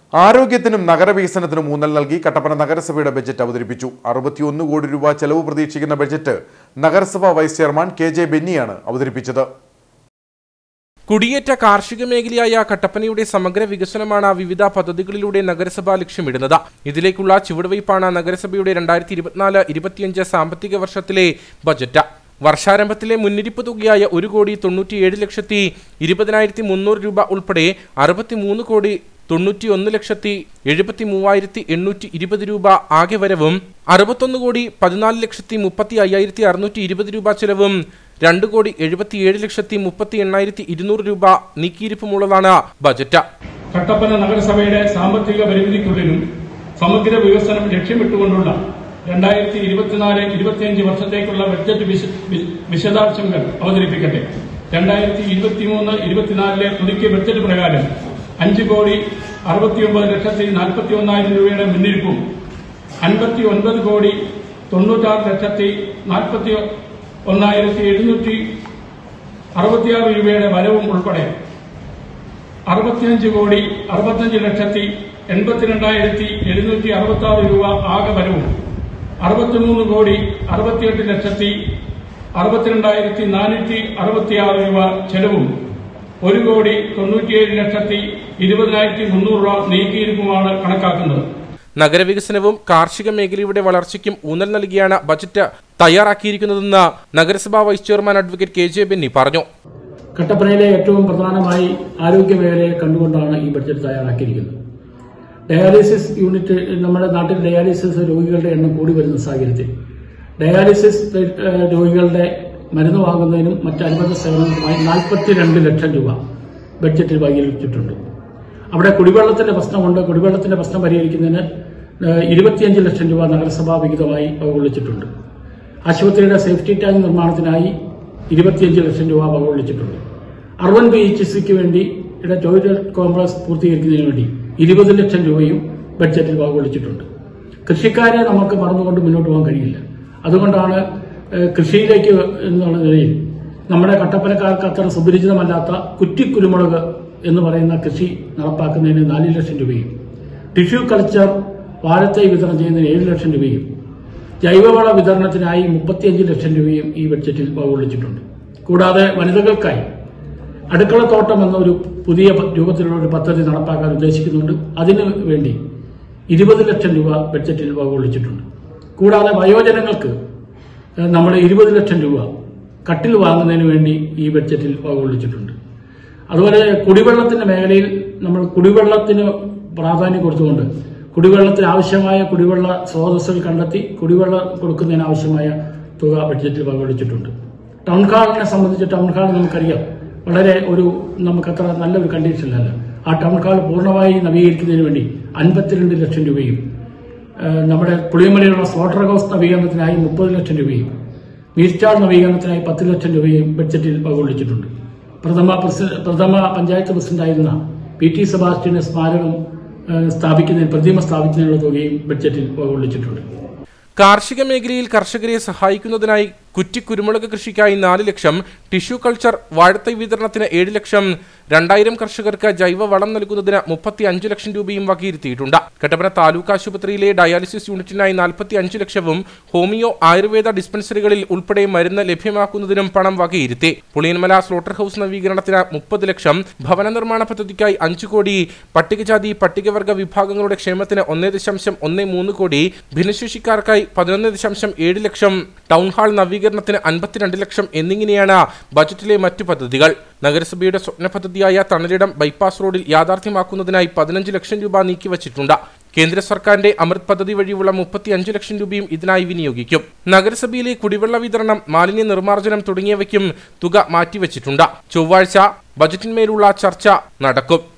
ആരോഗ്യത്തിനും നഗരവികസനത്തിനും ഊന്നൽ നൽകി കട്ടപ്പന നഗരസഭയുടെ ബജറ്റ് അവതരിപ്പിച്ചു അറുപത്തിയൊന്ന് കോടി രൂപ ചെലവ് പ്രതീക്ഷിക്കുന്ന ബജറ്റ് നഗരസഭാ വൈസ് ചെയർമാൻ കെ ജെ ബെന്നിയാണ് അവതരിപ്പിച്ചത് കുടിയേറ്റ കാർഷിക മേഖലയായ കട്ടപ്പനയുടെ സമഗ്ര വികസനമാണ് വിവിധ പദ്ധതികളിലൂടെ നഗരസഭ ലക്ഷ്യമിടുന്നത് ഇതിലേക്കുള്ള ചുവടുവയ്പ്പാണ് നഗരസഭയുടെ രണ്ടായിരത്തി ഇരുപത്തിനാല് ഇരുപത്തിയഞ്ച് സാമ്പത്തിക വർഷത്തിലെ ബജറ്റ് വർഷാരംഭത്തിലെ മുന്നിരിപ്പ് തുകയായ ഒരു കോടി തൊണ്ണൂറ്റിയേഴ് ലക്ഷത്തി ഇരുപതിനായിരത്തി മുന്നൂറ് രൂപ ഉൾപ്പെടെ അറുപത്തിമൂന്ന് കോടി തൊണ്ണൂറ്റി ഒന്ന് ലക്ഷത്തി എഴുപത്തി മൂവായിരത്തി എണ്ണൂറ്റി ഇരുപത് രൂപ ആകെ വരവും അറുപത്തൊന്ന് കോടി പതിനാല് ലക്ഷത്തി മുപ്പത്തി അയ്യായിരത്തി അറുന്നൂറ്റി ഇരുപത് രൂപ ചെലവും രണ്ട് കോടി എഴുപത്തിയേഴ് ലക്ഷത്തി മുപ്പത്തി എണ്ണായിരത്തി ഇരുന്നൂറ് രൂപ നീക്കിയിരിപ്പുമുള്ളതാണ് ബജറ്റ് കട്ടപ്പന നഗരസഭയുടെ സാമ്പത്തിക പരിമിതിക്കുള്ളിലും സമഗ്ര വികസനം ലക്ഷ്യമിട്ടുകൊണ്ടുള്ള രണ്ടായിരത്തി ഇരുപത്തിനാല് ഇരുപത്തിയഞ്ച് വർഷത്തേക്കുള്ള ബഡ്ജറ്റ് വിശ- വി- വിശദാംശങ്ങൾ അവതരിപ്പിക്കട്ടെ രണ്ടായിരത്തി ഇരുപത്തിമൂന്ന് ഇരുപത്തിനാലിലെ പുതുക്കിയ ബഡ്ജറ്റ് പ്രകാരം അഞ്ച് കോടി അറുപത്തിയൊമ്പത് ലക്ഷത്തി നാൽപ്പത്തി ഒന്നായിരം രൂപയുടെ മുന്നിരിപ്പും അൻപത്തി ഒൻപത് കോടി തൊണ്ണൂറ്റാറ് ലക്ഷത്തി നാൽപ്പത്തി ഒന്നായിരത്തി എഴുന്നൂറ്റി അറുപത്തിയാറ് രൂപയുടെ വരവും ഉൾപ്പെടെ അറുപത്തിയഞ്ച് കോടി അറുപത്തഞ്ച് ലക്ഷത്തി എൺപത്തിരണ്ടായിരത്തി എഴുന്നൂറ്റി അറുപത്തി ആറ് രൂപ ആകെ വരവും അറുപത്തിമൂന്ന് കോടി അറുപത്തിയെട്ട് ലക്ഷത്തി അറുപത്തിരണ്ടായിരത്തി നാനൂറ്റി അറുപത്തിയാറ് രൂപ ചെലവും ഒരു കോടി തൊണ്ണൂറ്റിയേഴ് ലക്ഷത്തി ഇരുപതിനായിരത്തി മുന്നൂറ് രൂപ നീക്കിയിരിപ്പുമാണ് കണക്കാക്കുന്നത് നഗരവികസനവും കാർഷിക മേഖലയുടെ വളർച്ചയ്ക്കും ഊന്നൽ നൽകിയാണ് ബജറ്റ് തയ്യാറാക്കിയിരിക്കുന്നതെന്ന് നഗരസഭാ vice chairman advocate K J Benny പറഞ്ഞു കട്ടപ്പനയിലെ ഏറ്റവും പ്രധാനമായി ആരോഗ്യ മേഖലയെ കണ്ടുകൊണ്ടാണ് ഈ ബഡ്ജറ്റ് തയ്യാറാക്കിയിരിക്കുന്നത് ഡയാലിസിസ് യൂണിറ്റ് നമ്മുടെ നാട്ടിൽ ഡയാലിസിസ് രോഗികളുടെ എണ്ണം കൂടി വരുന്ന സാഹചര്യത്തിൽ ഡയാലിസിസ് ഏഹ്, രോഗികളുടെ മരുന്ന് വാങ്ങുന്നതിനും മറ്റ് അനുബന്ധ സേവനങ്ങൾക്കുമായി നാൽപ്പത്തിരണ്ട് ലക്ഷം രൂപ ബഡ്ജറ്റിൽ വൈകിച്ചിട്ടുണ്ട് അവിടെ കുടിവെള്ളത്തിന്റെ പ്രശ്നമുണ്ട് കുടിവെള്ളത്തിന്റെ പ്രശ്നം പരിഹരിക്കുന്നതിന് ഏഹ്, ഇരുപത്തിയഞ്ച് ലക്ഷം രൂപ നഗരസഭാ വിഹിതമായി വകകൊള്ളിച്ചിട്ടുണ്ട് ആശുപത്രിയുടെ സേഫ്റ്റി ടാങ്ക് നിർമ്മാണത്തിനായി ഇരുപത്തിയഞ്ച് ലക്ഷം രൂപ വകകൊള്ളിച്ചിട്ടുണ്ട് അർബൻ ബി എച്ച് സിക്ക് വേണ്ടി ഇവിടെ ടോയ്ലറ്റ് കോംപ്ലക്സ് പൂർത്തീകരിക്കുന്നതിന് വേണ്ടി ഇരുപത് ലക്ഷം രൂപയും ബഡ്ജറ്റിൽ വകകൊള്ളിച്ചിട്ടുണ്ട് കൃഷിക്കാരെ നമുക്ക് മറന്നുകൊണ്ട് മുന്നോട്ട് പോകാൻ കഴിയില്ല അതുകൊണ്ടാണ് ഏഹ്, കൃഷിയിലേക്ക് എന്നുള്ള നിലയിൽ നമ്മുടെ കട്ടപ്പനക്കാർക്ക് അത്ര സുപരിചിതമല്ലാത്ത കുറ്റിക്കുരുമുളക് എന്ന് പറയുന്ന കൃഷി നടപ്പാക്കുന്നതിന് നാല് ലക്ഷം രൂപയും ടിഷ്യൂ കൾച്ചർ വാഴത്തൈ വിതരണം ചെയ്യുന്നതിന് ഏഴ് ലക്ഷം രൂപയും ജൈവവള വിതരണത്തിനായി മുപ്പത്തിയഞ്ച് ലക്ഷം രൂപയും ഈ ബഡ്ജറ്റിൽ വകകൊള്ളിച്ചിട്ടുണ്ട് കൂടാതെ വനിതകൾക്കായി അടുക്കളത്തോട്ടം എന്ന ഒരു പുതിയ പ- രൂപത്തിലുള്ള ഒരു പദ്ധതി നടപ്പാക്കാൻ ഉദ്ദേശിക്കുന്നുണ്ട് അതിനു വേണ്ടി ഇരുപത് ലക്ഷം രൂപ ബഡ്ജറ്റിൽ വകകൊള്ളിച്ചിട്ടുണ്ട് കൂടാതെ വയോജനങ്ങൾക്ക് ഏഹ്, നമ്മൾ ഇരുപത് ലക്ഷം രൂപ കട്ടിൽ വാങ്ങുന്നതിന് വേണ്ടി ഈ ബഡ്ജറ്റിൽ വകകൊള്ളിച്ചിട്ടുണ്ട് അതുപോലെ കുടിവെള്ളത്തിന്റെ മേഖലയിൽ നമ്മൾ കുടിവെള്ളത്തിന് പ്രാധാന്യം കൊടുത്തുകൊണ്ട് കുടിവെള്ളത്തിന് ആവശ്യമായ കുടിവെള്ള സ്രോതസ്സുകൾ കണ്ടെത്തി കുടിവെള്ളം കൊടുക്കുന്നതിന് ആവശ്യമായ തുക ബഡ്ജറ്റിൽ പങ്കുവച്ചിട്ടുണ്ട് ടൗൺ ഹാളിനെ സംബന്ധിച്ച് ടൗൺ ഹാൾ നമുക്കറിയാം വളരെ ഒരു നമുക്കത്ര നല്ലൊരു കണ്ടീഷനിലല്ല ആ ടൗൺ ഹാൾ പൂർണ്ണമായി നവീകരിക്കുന്നതിന് വേണ്ടി അൻപത്തിരണ്ട് ലക്ഷം രൂപയും ഏഹ്, നമ്മുടെ പുളിയമലയിലുള്ള സ്ലോട്ടർ ഹൗസ് നവീകരണത്തിനായി മുപ്പത് ലക്ഷം രൂപയും മീർച്ചാൾ നവീകരണത്തിനായി പത്ത് ലക്ഷം രൂപയും ബഡ്ജറ്റിൽ പങ്കുവച്ചിട്ടുണ്ട് പ്രഥമ പ്രസി- പ്രഥമ പഞ്ചായത്ത് പ്രസിഡന്റായിരുന്ന പി ടി സെബാസ്റ്റ്യന് സ്മാരകം ഏഹ്, സ്ഥാപിക്കുന്നതിന് പ്രതിമ സ്ഥാപിക്കുന്നതിനുള്ള തുകയും ബഡ്ജറ്റിൽ വകകൊള്ളിച്ചിട്ടുണ്ട് കാർഷിക മേഖലയിൽ കർഷകരെ സഹായിക്കുന്നതിനായി കുറ്റിക്കുരുമുളക് കൃഷിക്കായി നാല് ലക്ഷം ടിഷ്യൂ കൾച്ചർ വാഴത്തൈ വിതരണത്തിന് ഏഴ് ലക്ഷം രണ്ടായിരം കർഷകർക്ക് ജൈവ വളം നൽകുന്നതിന് മുപ്പത്തി അഞ്ച് ലക്ഷം രൂപയും വകയിരുത്തിയിട്ടുണ്ട് കട്ടപ്പന താലൂക്ക് ആശുപത്രിയിലെ ഡയാലിസിസ് യൂണിറ്റിനായി നാൽപ്പത്തി അഞ്ച് ലക്ഷവും ഹോമിയോ ആയുർവേദ ഡിസ്പെൻസറികളിൽ ഉൾപ്പെടെ മരുന്ന് ലഭ്യമാക്കുന്നതിനും പണം വകയിരുത്തി പുളിയൻമല സ്ലോട്ടർ ഹൌസ് നവീകരണത്തിന് മുപ്പത് ലക്ഷം ഭവന നിർമ്മാണ പദ്ധതിക്കായി അഞ്ചു കോടി പട്ടികജാതി പട്ടികവർഗ വിഭാഗങ്ങളുടെ ക്ഷേമത്തിന് ഒന്നേ ദശാംശം ഒന്നേ മൂന്ന് കോടി ഭിന്നശേഷിക്കാർക്കായി പതിനൊന്ന് ദശാംശം ഏഴ് ലക്ഷം ടൗൺ ഹാൾ നവീകരണത്തിന് അൻപത്തിരണ്ട് ലക്ഷം എന്നിങ്ങനെയാണ് ബജറ്റിലെ മറ്റു പദ്ധതികൾ നഗരസഭയുടെ സ്വപ്ന പദ്ധതിയായ തണലിടം ബൈപ്പാസ് റോഡിൽ യാഥാർത്ഥ്യമാക്കുന്നതിനായി പതിനഞ്ച് ലക്ഷം രൂപ നീക്കിവച്ചിട്ടുണ്ട് കേന്ദ്ര സർക്കാരിന്റെ അമൃത് പദ്ധതി വഴിയുള്ള മുപ്പത്തി അഞ്ച് ലക്ഷം രൂപയും ഇതിനായി വിനിയോഗിക്കും നഗരസഭയിലെ കുടിവെള്ള വിതരണം മാലിന്യ നിർമ്മാർജ്ജനം തുടങ്ങിയവയ്ക്കും തുക മാറ്റിവച്ചിട്ടുണ്ട് ചൊവ്വാഴ്ച ബജറ്റിന്മേലുള്ള ചർച്ച നടക്കും